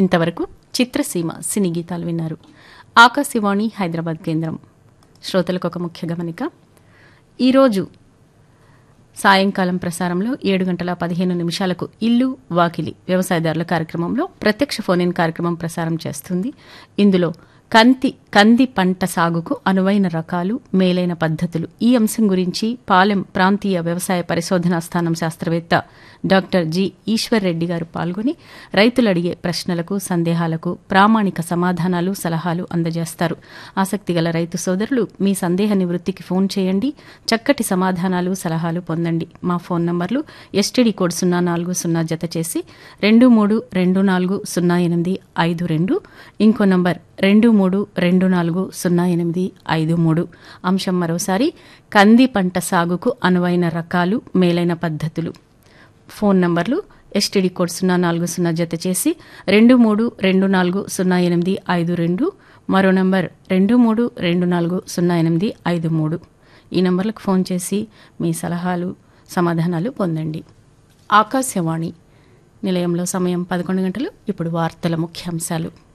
ఇంతవరకు చిత్రసీమ సినీ గీతాలు విన్నారు ఆకాశవాణి హైదరాబాద్ కేంద్రం శ్రోతలకు ఒక ముఖ్య గమనిక ఈరోజు సాయంకాలం ప్రసారంలో ఏడు గంటల పదిహేను నిమిషాలకు ఇల్లు వాకిలి వ్యవసాయదారుల కార్యక్రమంలో ప్రత్యక్ష ఫోన్ ఇన్ కార్యక్రమం ప్రసారం చేస్తుంది ఇందులో కంది కంది పంట సాగుకు అనువైన రకాలు మేలైన పద్ధతులు ఈ అంశం గురించి పాలెం ప్రాంతీయ వ్యవసాయ పరిశోధనా స్థానం శాస్త్రవేత్త డాక్టర్ జి ఈశ్వర్ రెడ్డి గారు పాల్గొని రైతులు అడిగే ప్రశ్నలకు సందేహాలకు ప్రామాణిక సమాధానాలు సలహాలు అందజేస్తారు ఆసక్తి గల రైతు సోదరులు మీ సందేహ నివృత్తికి ఫోన్ చేయండి చక్కటి సమాధానాలు సలహాలు పొందండి మా ఫోన్ నంబర్లు ఎస్టీడీ కోడ్ సున్నా నాలుగు సున్నా జత చేసి రెండు మూడు రెండు నాలుగు సున్నా ఎనిమిది ఐదు రెండు ఇంకో నంబర్ రెండు మూడు రెండు నాలుగు సున్నా ఎనిమిది ఐదు మూడు అంశం మరోసారి కంది పంట సాగుకు అనువైన రకాలు మేలైన పద్ధతులు ఫోన్ నంబర్లు ఎస్టీడీ కోడ్ సున్నా నాలుగు సున్నా జత చేసి రెండు మూడు రెండు నాలుగు సున్నా ఎనిమిది ఐదు రెండు మరో నంబర్ రెండు మూడు రెండు నాలుగు సున్నా ఎనిమిది ఐదు మూడు ఈ నంబర్లకు ఫోన్ చేసి మీ సలహాలు సమాధానాలు పొందండి ఆకాశవాణి నిలయంలో సమయం పదకొండు గంటలు ఇప్పుడు వార్తల ముఖ్యాంశాలు